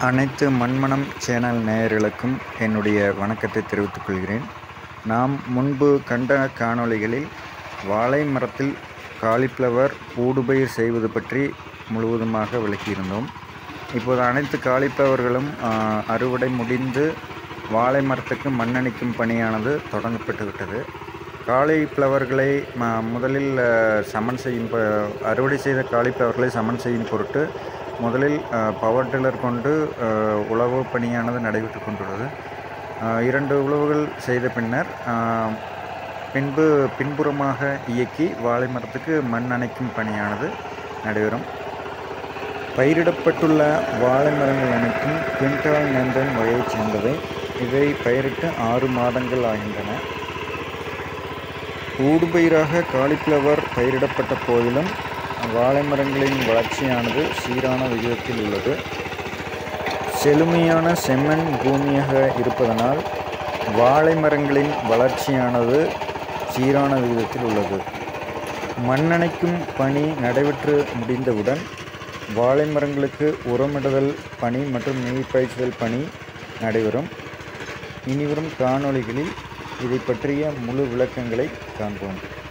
அனைத்து மண்மனம் சேனல் நேயர்களுக்கும் என்னுடைய வணக்கத்தை தெரிவித்துக் கொள்கிறேன் நாம் முன்பு கண்ட காணொளிகளில் வாழை மரத்தில் காலிஃப்ளவர் ஊடுபயிர் செய்வது பற்றி முழுவதுமாக விளக்கியிருந்தோம் இப்போது அனைத்து காலிஃப்ளவர்களும் ஆ, அறுவடை முடிந்து வாழை மரத்துக்கு மண்ணணிக்கும் பணியானது தொடங்கப்பட்டு விட்டது காலிஃப்ளவர்களை ம- முதலில் ஆ, சமன் செய்யும் ப- அறுவடை செய்த காலிஃப்ளவர்களை சமன் செய்யும் பொருட்டு முதலில் ஆ, பவர் டில்லர் கொண்டு ஆ, உழவு பணியானது நடைபெற்று கொண்டுள்ளது ஆ, இரண்டு உழவுகள் செய்த பின்னர் ஆ, பின்பு பின்புறமாக இயக்கி வாழை மரத்துக்கு மண் அணைக்கும் பணியானது நடைபெறும் பயிரிடப்பட்டுள்ள வாழை மரங்கள் அனைத்தும் குவிண்டால் நேந்திரன் வகையைச் சேர்ந்தவை இவை பயிரிட்டு ஆறு மாதங்கள் ஆகின்றன ஊடுபயிராக காலிஃப்ளவர் பயிரிடப்பட்ட போதிலும் வாழை மரங்களின் வளர்ச்சியானது சீரான விகிதத்தில் உள்ளது செழுமையான செம்மண் பூமியாக இருப்பதனால் வாழை மரங்களின் வளர்ச்சியானது சீரான விகிதத்தில் உள்ளது மண்ணணைக்கும் பணி நடைபெற்று முடிந்தவுடன் வாழை மரங்களுக்கு உரமிடுதல் பணி மற்றும் நீர் பாய்ச்சுதல் பணி நடைபெறும் இனிவரும் காணொளிகளில் இதை பற்றிய முழு விளக்கங்களை காண்போம்